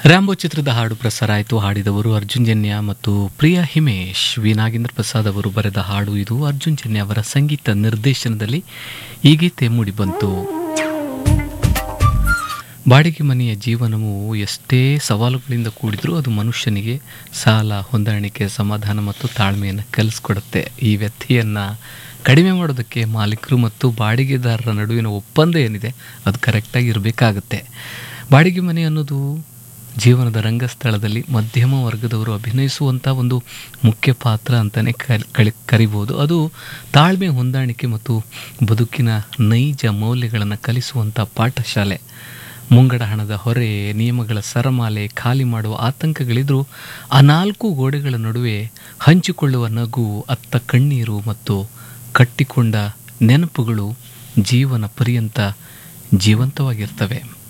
Rambo ಚಿತ್ರದ ಹಾಡು ಪ್ರಸಾರ ಆಯಿತು ಹಾಡಿದವರು ಅರ್ಜುನ್ ಜನ್ಯ ಮತ್ತು ಪ್ರಿಯಾ ಹಿಮೇಶ್ ವಿ ನಾಗೇಂದ್ರ ಪ್ರಸಾದ್ ಅವರು ಬರೆದ ಹಾಡು ಇದು ಅರ್ಜುನ್ ಜನ್ಯ ಅವರ ಸಂಗೀತ ನಿರ್ದೇಶನದಲ್ಲಿ ಈ ಗೀತೆ ಮೂಡಿಬಂತು ಬಾಡಿಗೆ ಮನೆಯ ಜೀವನವು ಎಷ್ಟೇ ಸವಾಲುಗಳಿಂದ ಕೂಡಿದ್ರೂ ಅದು ಮನುಷ್ಯನಿಗೆ ಸಾಲ ಹೊಂದಾಣಿಕೆ ಸಮಾಧಾನ ಮತ್ತು ತಾಳ್ಮೆಯನ್ನು ಕಲಿಸ್ಕೊಡುತ್ತೆ ಈ ವ್ಯತ್ಯೆಯನ್ನು ಕಡಿಮೆ ಮಾಡೋದಕ್ಕೆ ಮಾಲೀಕರು ಮತ್ತು ಬಾಡಿಗೆದಾರರ ನಡುವಿನ ಒಪ್ಪಂದ ಏನಿದೆ ಅದು ಕರೆಕ್ಟಾಗಿ ಇರಬೇಕಾಗುತ್ತೆ ಬಾಡಿಗೆ ಮನೆ ಅನ್ನೋದು ಜೀವನದ ರಂಗಸ್ಥಳದಲ್ಲಿ ಮಧ್ಯಮ ವರ್ಗದವರು ಅಭಿನಯಿಸುವಂಥ ಒಂದು ಮುಖ್ಯ ಪಾತ್ರ ಅಂತಲೇ ಕಲಿ ಕರಿಬೋದು ಅದು ತಾಳ್ಮೆ ಹೊಂದಾಣಿಕೆ ಮತ್ತು ಬದುಕಿನ ನೈಜ ಮೌಲ್ಯಗಳನ್ನು ಕಲಿಸುವಂಥ ಪಾಠಶಾಲೆ ಮುಂಗಡ ಹಣದ ಹೊರೆ ನಿಯಮಗಳ ಸರಮಾಲೆ ಖಾಲಿ ಮಾಡುವ ಆತಂಕಗಳಿದ್ರೂ ಆ ನಾಲ್ಕು ಗೋಡೆಗಳ ನಡುವೆ ಹಂಚಿಕೊಳ್ಳುವ ನಗು ಅತ್ತ ಕಣ್ಣೀರು ಮತ್ತು ಕಟ್ಟಿಕೊಂಡ ನೆನಪುಗಳು ಜೀವನ ಪರ್ಯಂತ ಜೀವಂತವಾಗಿರ್ತವೆ